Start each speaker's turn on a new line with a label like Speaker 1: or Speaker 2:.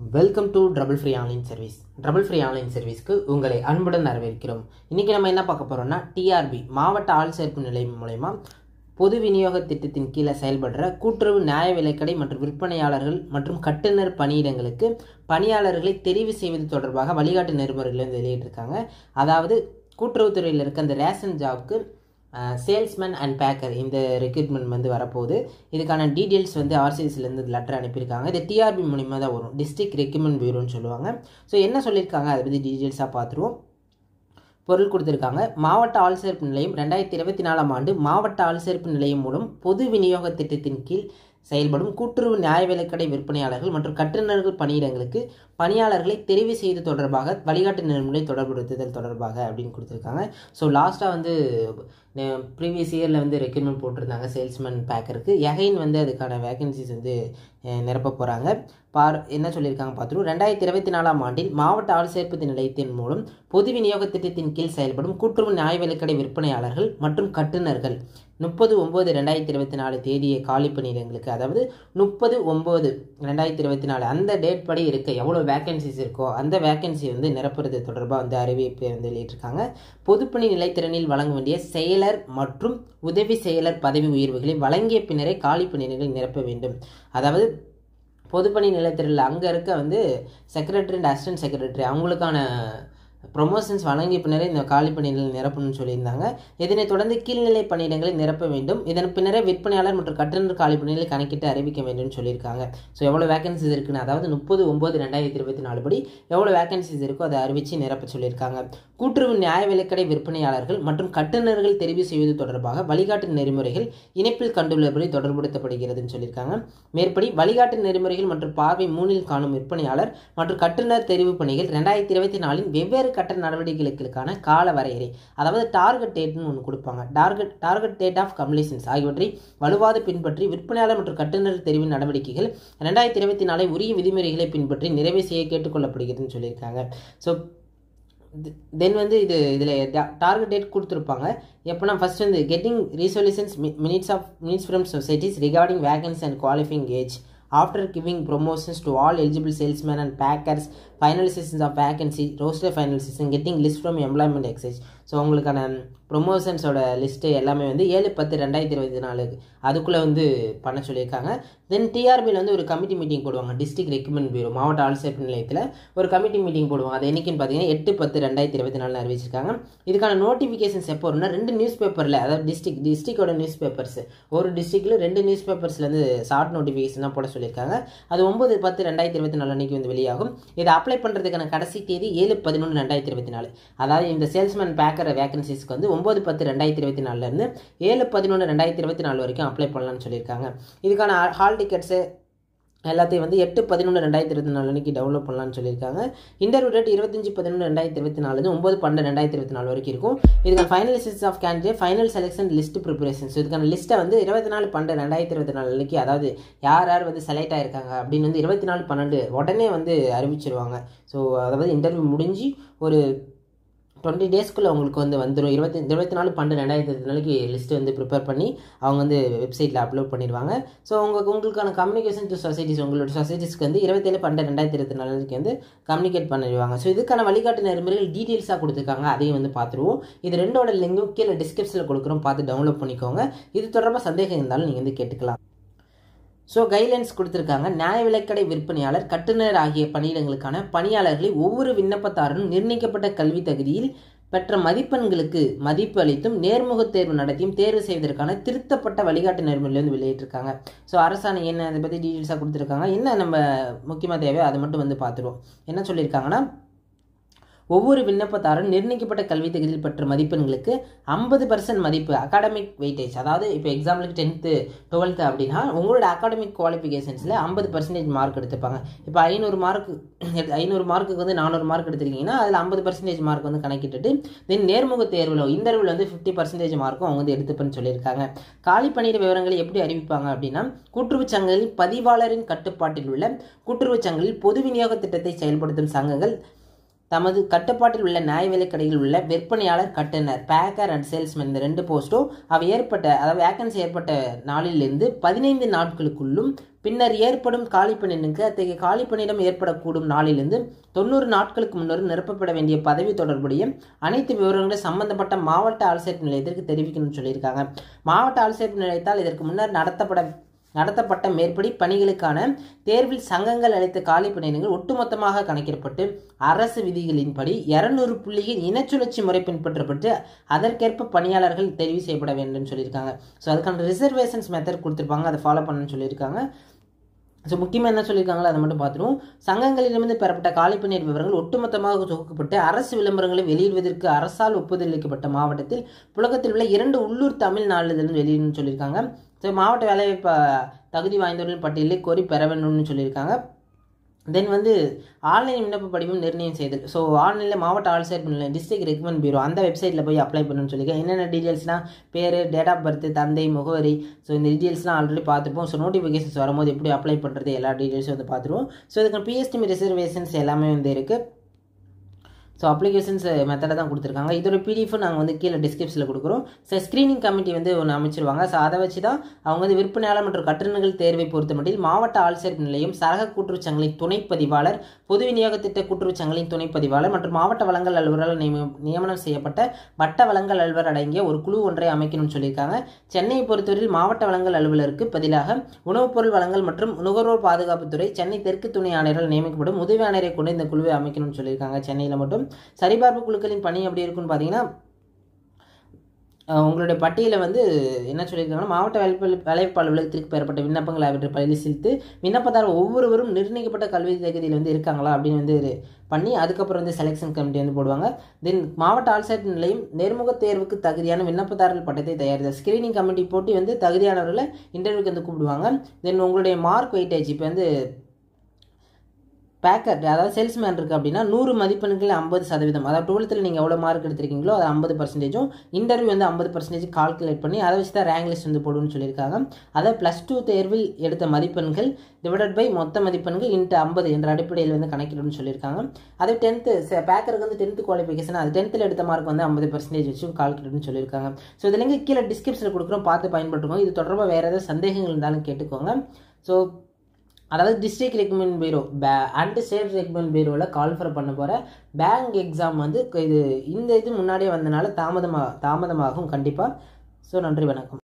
Speaker 1: welcome to trouble free online service trouble free online சர்வீஸ்க்கு உங்களை அன்புடன் வரவேற்கிறோம் இன்றைக்கி நம்ம என்ன பார்க்க போகிறோம்னா டிஆர்பி மாவட்ட ஆள் சேர்ப்பு நிலையம் மூலயமா பொது விநியோக திட்டத்தின் கீழே செயல்படுற கூட்டுறவு நியாய விலைக்கடை மற்றும் விற்பனையாளர்கள் மற்றும் கட்டுநர் பணியிடங்களுக்கு பணியாளர்களை தெரிவு செய்வது தொடர்பாக வழிகாட்டு நெறிமுறைகளை வந்து வெளியிட்டிருக்காங்க அதாவது கூட்டுறவுத்துறையில் இருக்க அந்த ரேஷன் ஜாப்க்கு சேல்ஸ்மேன் அண்ட் பேக்கர் இந்த ரெக்ரூட்மெண்ட் வந்து வரப்போகுது இதுக்கான டீட்டெயில்ஸ் வந்து ஆர்சிஎஸ்லேருந்து லெட்டர் அனுப்பியிருக்காங்க இது டிஆர்பி மூலிமா தான் வரும் டிஸ்ட்ரிக்ட் ரெக்ரூட்மெண்ட் பியூரோன்னு சொல்லுவாங்க ஸோ என்ன சொல்லியிருக்காங்க அதை பற்றி டீட்டெயில்ஸாக பார்த்துருவோம் பொருள் கொடுத்துருக்காங்க மாவட்ட ஆள் சேர்ப்பு நிலையம் ரெண்டாயிரத்தி இருபத்தி நாலாம் ஆண்டு மாவட்ட ஆள் சேர்ப்பு நிலையம் மூலம் பொது விநியோக திட்டத்தின் கீழ் செயல்படும் கூட்டுறவு நியாய விலைக்கடை விற்பனையாளர்கள் மற்றும் கட்டுநர்கள் பணியிடங்களுக்கு பணியாளர்களை தெரிவு செய்து தொடர்பாக வழிகாட்டு நெறிமுறை தொடர்புறுத்துதல் தொடர்பாக அப்படின்னு கொடுத்துருக்காங்க ஸோ லாஸ்ட்டாக வந்து ப்ரீவியஸ் இயரில் வந்து ரெக்ரூட்மெண்ட் போட்டிருந்தாங்க சேல்ஸ்மேன் பேக்கருக்கு எகைன் வந்து அதுக்கான வேகன்சிஸ் வந்து நிரப்ப போகிறாங்க பார் என்ன சொல்லியிருக்காங்க பார்த்துருவோம் ரெண்டாயிரத்தி இருபத்தி நாலாம் ஆண்டில் மாவட்ட ஆள் சேர்ப்பு நிலையத்தின் மூலம் பொது விநியோக திட்டத்தின் கீழ் செயல்படும் கூட்டுறவு நியாய விலைக்கடை விற்பனையாளர்கள் மற்றும் கட்டுநர்கள் முப்பது ஒம்பது ரெண்டாயிரத்தி இருபத்தி நாலு தேதியை காலி பணியிடங்களுக்கு அதாவது முப்பது ஒம்பது ரெண்டாயிரத்தி இருபத்தி நாலு அந்த டேட் படி இருக்க எவ்வளோ வேகன்சிஸ் இருக்கோ அந்த வேகன்சி வந்து நிரப்புறது தொடர்பாக வந்து அறிவிப்பை வந்து வெளியிட்டிருக்காங்க பொதுப்பணி நிலைத்திறனில் வழங்க வேண்டிய செயலர் மற்றும் உதவி செயலர் பதவி உயர்வுகளை வழங்கிய பின்னரே காலி பணியிடங்களை நிரப்ப வேண்டும் அதாவது பொதுப்பணி நிலையத்தில் அங்கே இருக்க வந்து செக்ரட்டரி அண்ட் அசிஸ்டன்ட் செக்ரட்டரி அவங்களுக்கான ப்ரொமோஷன்ஸ் வழங்கிய பின்னரே இந்த காலி பணியிடங்கள் நிரப்பணும்னு சொல்லியிருந்தாங்க இதனைத் தொடர்ந்து கீழ்நிலை பணியிடங்களை நிரப்ப வேண்டும் இதன் பின்னரே விற்பனையாளர் மற்றும் கட்டணர் காலி பணிகளை கணக்கிட்டு அறிவிக்க வேண்டும்னு சொல்லியிருக்காங்க ஸோ எவ்வளோ வேகன்சிஸ் இருக்குன்னு அதாவது முப்பது ஒம்பது ரெண்டாயிரத்தி இருபத்தி நாலு படி எவ்வளோ வேகன்சிஸ் இருக்கோ அதை அறிவித்து நிரப்ப சொல்லியிருக்காங்க கூட்டுறவு நியாய விலைக்கடை விற்பனையாளர்கள் மற்றும் கட்டுநர்கள் தெரிவு செய்வது தொடர்பாக வழிகாட்டு நெறிமுறைகள் இணைப்பில் கண்டுள்ளபடி தொடர்புபடுத்தப்படுகிறதுன்னு சொல்லியிருக்காங்க மேற்படி வழிகாட்டு நெறிமுறைகள் மற்றும் பார்வை மூணில் காணும் விற்பனையாளர் மற்றும் கட்டுநர் தெரிவு பணிகள் ரெண்டாயிரத்தி இருபத்தி நாலின் வெவ்வேறு கட்ட நடவடிக்கைகளுக்கான கால வரையறை அதாவது டார்கெட் டேட்னு ஒன்று கொடுப்பாங்க target target date of completions ஆகியவற்றை வலுவாது பின்பற்றி விற்பனையாளர் மற்றும் கட்டுநர் தெரிவின் நடவடிக்கைகள் ரெண்டாயிரத்தி இருபத்தி நாலை உரிய விதிமுறைகளை பின்பற்றி நிறைவு செய்ய கேட்டுக்கொள்ளப்படுகிறதுன்னு சொல்லியிருக்காங்க ஸோ தென் வந்து இது இதில் டார்கெட் டேட் கொடுத்துருப்பாங்க எப்போனா ஃபஸ்ட் வந்து getting resolutions minutes of minutes from societies regarding vacancies and qualifying age after giving promotions to all eligible salesmen and packers finalizations of vacancy roster finalization getting list from employment exchange so உங்களுக்கான ப்ரொமோஷன்ஸோட list எல்லாமே வந்து ஏழு பத்து ரெண்டாயிரத்தி இருபத்தி நாலு அதுக்குள்ளே வந்து பண்ண சொல்லியிருக்காங்க தென் டிஆர்பியில் வந்து ஒரு கமிட்டி மீட்டிங் போடுவாங்க டிஸ்ட்ரிக்ட் ரெக்ரூட்மெண்ட் பியூரோ மாவட்ட ஆள் சேர்ப்பு நிலையத்தில் ஒரு கமிட்டி மீட்டிங் போடுவாங்க அது என்னைக்குன்னு பார்த்தீங்கன்னா எட்டு பத்து ரெண்டாயிரத்தி இருபத்தி நாலு அறிவிச்சிருக்காங்க இதுக்கான நோட்டிஃபிகேஷன்ஸ் எப்போ வரும்னா ரெண்டு நியூஸ் பேப்பரில் அதாவது டிஸ்ட்ரிக் டிஸ்ட்ரிக்டோட நியூஸ் பேப்பர்ஸ் ஒரு டிஸ்ட்ரிக்டில் ரெண்டு நியூஸ் பேப்பர்ஸ்லேருந்து ஷார்ட் நோட்டிஃபிகேஷன் தான் போட சொல்லியிருக்காங்க அது ஒம்பது பத்து ரெண்டாயிரத்தி இருபத்தி நாலு அன்றைக்கி வந்து வெளியாகும் இதை அப்ளை பண்ணுறதுக்கான கடைசி தேதி ஏழு பதினொன்று ரெண்டாயிரத்தி இருபத்தி நாலு அதாவது இந்த சேல்ஸ்மேன் பேக்கர் வேகன்சிஸ்க்கு வந்து ஒம்பது பத்து ரெண்டாயிரத்தி இருபத்தி நாலுலேருந்து ஏழு பதினொன்று ரெண்டாயிரத்தி இருபத்தி நாலு வரைக்கும் அப்ளை பண்ணலாம்னு சொல்லியிருக்காங்க இதுக்கான ஹால் டிக்கெட்ஸு எல்லாத்தையும் வந்து எட்டு பதினொன்று ரெண்டாயிரத்தி இருபத்தி நாலு அன்றைக்கி டவுன்லோட் பண்ணலாம்னு சொல்லியிருக்காங்க இன்டர்வியூ டேட் இருபத்தஞ்சி பதினொன்று ரெண்டாயிரத்தி இருபத்தி நாலு ஒம்பது பன்னெண்டு ரெண்டாயிரத்தி இருபத்தி நாலு வரைக்கும் இருக்கும் இதுக்கான finalisation of candidate final selection list preparations இதுக்கான லிஸ்ட்டை வந்து இருபத்தி நாலு பன்னெண்டு ரெண்டாயிரத்தி இருபத்தி நாலு அன்றைக்கி அதாவது யார் யார் வந்து செலக்ட் ஆயிருக்காங்க அப்படின்னு வந்து இருபத்தி நாலு பன்னெண்டு உடனே வந்து அறிவிச்சிருவாங்க ஸோ அதாவது இன்டர்வியூ முடிஞ்சு ஒரு டுவெண்ட்டி டேஸ்க்குள்ளே உங்களுக்கு வந்து வந்துடும் இருபத்தி இருபத்தி நாலு பன்னெண்டு ரெண்டாயிரத்தி இருபத்தி நாளைக்கு லிஸ்ட் வந்து ப்ரிப்பேர் பண்ணி அவங்க வந்து வெப்சைட்டில் அப்லோட் பண்ணிடுவாங்க ஸோ உங்களுக்கு உங்களுக்கான கம்யூனிகேஷன் டு சொசைட்டிஸ் உங்களோட சொசைட்டிஸ்க்கு வந்து இருபத்தேழு பன்னெண்டு ரெண்டாயிரத்தி இருபத்தி நாலுக்கு வந்து கம்யூனிகேட் பண்ணிடுவாங்க ஸோ இதுக்கான வழிகாட்டு நெறிமுறைகள் டீட்டெயில்ஸாக கொடுத்துருக்காங்க அதையும் வந்து பார்த்துருவோம் இது ரெண்டோட லிங்கும் கீழே டிஸ்கிரிப்ஷனில் கொடுக்குறோம் பார்த்து டவுன்லோட் பண்ணிக்கோங்க இது தொடர்பாக சந்தேகம் இருந்தாலும் நீங்கள் வந்து கேட்டுக்கலாம் ஸோ கைட்லைன்ஸ் கொடுத்துருக்காங்க நியாய விலைக்கடை விற்பனையாளர் கட்டுநர் ஆகிய பணியிடங்களுக்கான பணியாளர்களை ஒவ்வொரு விண்ணப்பத்தாரரும் நிர்ணயிக்கப்பட்ட கல்வி தகுதியில் பெற்ற மதிப்பெண்களுக்கு மதிப்பு அளித்தும் நேர்முக தேர்வு நடத்தியும் தேர்வு செய்வதற்கான திருத்தப்பட்ட வழிகாட்டு நெறிமுறையில் வந்து வெளியிட்டிருக்காங்க ஸோ அரசாணை என்ன அதை பற்றி டீட்டெயில்ஸாக கொடுத்துருக்காங்க என்ன நம்ம முக்கியமாக தேவையோ அதை மட்டும் வந்து பார்த்துருவோம் என்ன சொல்லியிருக்காங்கன்னா ஒவ்வொரு விண்ணப்பத்தாரும் நிர்ணயிக்கப்பட்ட கல்வி தகுதியில் பெற்ற மதிப்பெண்களுக்கு ஐம்பது பர்சன்ட் மதிப்பு அகாடமிக் வெயிட்டேஜ் அதாவது இப்போ எக்ஸாம்பிளுக்கு டென்த்து டுவெல்த்து அப்படின்னா உங்களோட அகாடமிக் குவாலிஃபிகேஷன்ஸில் ஐம்பது பர்சன்டேஜ் மார்க் எடுத்துப்பாங்க இப்போ ஐநூறு மார்க் ஐநூறு மார்க்குக்கு வந்து நானூறு மார்க் எடுத்திருக்கீங்கன்னா அதில் ஐம்பது பர்சன்டேஜ் மார்க் வந்து கணக்கிட்டுட்டு தென் நேர்முக தேர்வில் இன்டர்வியூவில் வந்து ஃபிஃப்டி பர்சன்டேஜ் மார்க்கும் அவங்க வந்து எடுத்துப்பேன்னு சொல்லியிருக்காங்க காலி பணியிட விவரங்களை எப்படி அறிவிப்பாங்க அப்படின்னா கூட்டுறவு சங்கங்களில் பதிவாளரின் கட்டுப்பாட்டில் உள்ள கூட்டுறவு சங்கங்களில் பொது விநியோக திட்டத்தை செயல்படுத்தும் சங்கங்கள் தமது கட்டுப்பாட்டில் உள்ள நியாய விலைக் கடையில் உள்ள விற்பனையாளர் கட்டணர் பேக்கர் அண்ட் சேல்ஸ்மேன் இந்த ரெண்டு போஸ்ட்டும் அவை ஏற்பட்ட அதாவது வேக்கன்சி ஏற்பட்ட நாளிலிருந்து பதினைந்து நாட்களுக்குள்ளும் பின்னர் ஏற்படும் காலிப்பணினுக்கு அத்தகைய காலிப்பணியிடம் ஏற்படக்கூடும் நாளிலிருந்து தொண்ணூறு நாட்களுக்கு முன்னர் நிரப்பப்பட வேண்டிய பதவி தொடர்புடைய அனைத்து விவரங்களும் சம்பந்தப்பட்ட மாவட்ட ஆள்சேர்ப்பு நிலையத்திற்கு தெரிவிக்கணும்னு சொல்லியிருக்காங்க மாவட்ட ஆள்சேர்ப்பு நிலையத்தால் இதற்கு முன்னர் நடத்தப்பட நடத்தப்பட்ட மேற்படி பணிகளுக்கான தேர்வில் சங்கங்கள் அளித்த காலி பணியிடங்கள் ஒட்டுமொத்தமாக கணக்கிடப்பட்டு அரசு விதிகளின்படி இருநூறு புள்ளிகள் இனச்சுழற்சி முறை பின்பற்றப்பட்டு அதற்கேற்ப பணியாளர்கள் தெரிவு செய்யப்பட வேண்டும் சொல்லியிருக்காங்க ஸோ அதுக்கான ரிசர்வேஷன்ஸ் மெத்தட் கொடுத்துருப்பாங்க அதை ஃபாலோ பண்ணணும்னு சொல்லியிருக்காங்க ஸோ முக்கியமாக என்ன சொல்லியிருக்காங்களோ அதை மட்டும் பார்த்துருவோம் சங்கங்களிடமிருந்து பெறப்பட்ட காலிப்பணியர் விவரங்கள் ஒட்டுமொத்தமாக தொகுக்கப்பட்டு அரசு விளம்பரங்களை வெளியிடுவதற்கு அரசால் ஒப்புதல் அளிக்கப்பட்ட மாவட்டத்தில் புழக்கத்தில் உள்ள இரண்டு உள்ளூர் தமிழ் நாளிதழ்கள் வெளியிடணும்னு சொல்லியிருக்காங்க ஸோ மாவட்ட வேலைவாய்ப்பு தகுதி வாய்ந்தவர்கள் பட்டியலை கோரி பெற வேண்டும்னு சொல்லியிருக்காங்க தென் வந்து ஆன்லைன் விண்ணப்ப படிவம் நிர்ணயம் செய்தல் ஸோ ஆன்லைனில் மாவட்ட ஆள்சேர்ப்பு நிலையம் டிஸ்ட்ரிக்ட் ரெக்மெண்ட் பியூரோ அந்த வெப்சைட்டில் போய் அப்ளை பண்ணணும்னு சொல்லியிருக்கேன் என்னென்ன டீட்டெயில்ஸ்னால் பேர் டேட் ஆஃப் பர்த் தந்தை முகவரி ஸோ இந்த டீட்டெயில்ஸ்லாம் ஆல்ரெடி பார்த்துப்போம் ஸோ நோட்டிஃபிகேஷன்ஸ் வரும்போது எப்படி அப்ளை பண்ணுறது எல்லா டீட்டெயில்ஸும் வந்து பார்த்துருவோம் ஸோ இதுக்கு பிஎஸ்டிமி ரிசர்வேஷன்ஸ் எல்லாமே வந்து இருக்குது ஸோ அப்ளிகேஷன்ஸ் மெத்தடை தான் கொடுத்துருக்காங்க இதோட பிடிஎஃப் நாங்கள் வந்து கீழே டிஸ்கிரிப்ஷனில் கொடுக்குறோம் ஸோ ஸ்க்ரீனிங் கமிட்டி வந்து ஒன்று அமைச்சிருவாங்க ஸோ அதை வச்சு தான் அவங்க வந்து விற்பனையாளர் மற்றும் கட்டணங்கள் தேர்வை பொறுத்த மட்டில் மாவட்ட ஆள்சேர்ப்பு நிலையம் சரக கூட்டுறவுச்சங்களின் துணைப்பதிவாளர் பொது விநியோக திட்ட கூட்டுறவுச்சங்களின் துணைப்பதிவாளர் மற்றும் மாவட்ட வளங்கள் அலுவலரால் நியமனம் செய்யப்பட்ட வட்ட வளங்கள் அலுவலர் அடங்கிய ஒரு குழு ஒன்றை அமைக்கணும்னு சொல்லியிருக்காங்க சென்னையை பொறுத்தவரையில் மாவட்ட வளங்கள் அலுவலருக்கு பதிலாக உணவுப் பொருள் வளங்கள் மற்றும் நுகர்வோர் பாதுகாப்புத்துறை சென்னை தெற்கு துணை ஆணையரால் நியமிக்கப்படும் உதவி ஆணையரை கொண்டு இந்த குழுவை அமைக்கணும்னு சொல்லியிருக்காங்க சென்னையில் மட்டும் சரிபார்ப்பு குழுக்களின் பணி எப்படி இருக்குன்னு பார்த்தீங்கன்னா உங்களுடைய பட்டியலை வந்து என்ன சொல்லியிருக்காங்கன்னா மாவட்ட வேலைப்பு வேலைவாய்ப்பு அலுவலகத்திற்கு பெறப்பட்ட விண்ணப்பங்கள் அவற்றை பரிசீலித்து விண்ணப்பதாரர் ஒவ்வொருவரும் நிர்ணயிக்கப்பட்ட கல்வி தகுதியில் வந்து இருக்காங்களா அப்படின்னு வந்து பண்ணி அதுக்கப்புறம் வந்து செலெக்ஷன் கமிட்டி வந்து போடுவாங்க தென் மாவட்ட ஆள்சேர்ப்பு நிலையம் நேர்முக தேர்வுக்கு தகுதியான விண்ணப்பதாரர்கள் பட்டத்தை தயாரித்த ஸ்கிரீனிங் கமிட்டி போட்டி வந்து தகுதியானவர்களை இன்டர்வியூக்கு வந்து கூப்பிடுவாங்க தென் உங்களுடைய மார்க் வெயிட்டேஜ் இப்போ வந்து பேக்கர் அதாவது சேல்ஸ்மேன் இருக்குது அப்படின்னா நூறு மதிப்பெண்கள் ஐம்பது சதவீதம் அதாவது டுவெல்த்தில் நீங்கள் எவ்வளோ மார்க் எடுத்திருக்கீங்களோ அது ஐம்பது பர்சன்டேஜும் இன்டர்வியூ வந்து ஐம்பது பர்சன்டேஜ் கால்குலேட் பண்ணி அதை வச்சு தான் ரேங்க் லிஸ்ட் வந்து போடுன்னு சொல்லியிருக்காங்க அதை ப்ளஸ் டூ தேர்வில் எடுத்த மதிப்பெண்கள் டிவைடட் பை மொத்த மதிப்பெண்கள் இன்ட்டு ஐம்பது என்ற அடிப்படையில் வந்து கணக்கிடணும்னு சொல்லியிருக்காங்க அது டென்த்து பேக்கருக்கு வந்து டென்த்து குவாலிஃபிகேஷன் அது டென்த்தில் எடுத்த மார்க் வந்து ஐம்பது பர்சன்டேஜ் வச்சு கால்குலேட்னு சொல்லியிருக்காங்க ஸோ இதில் இங்கே கீழே டிஸ்கிரிப்ஷனில் கொடுக்குறோம் பார்த்து பயன்படுத்துக்கோங்க இது தொடர்பாக வேறு ஏதாவது சந்தேகங்கள் இருந்தாலும் கேட்டுக்கோங்க ஸோ அதாவது டிஸ்ட்ரிக்ட் ரெக்மெண்ட் பீரோ பே அண்ட் ஸ்டேட் ரெக்மெண்ட் பீரோவில் கால்ஃபர் பண்ண போகிற பேங்க் எக்ஸாம் வந்து இது இந்த இது முன்னாடியே வந்தனால தாமதமாக தாமதமாகும் கண்டிப்பாக ஸோ நன்றி வணக்கம்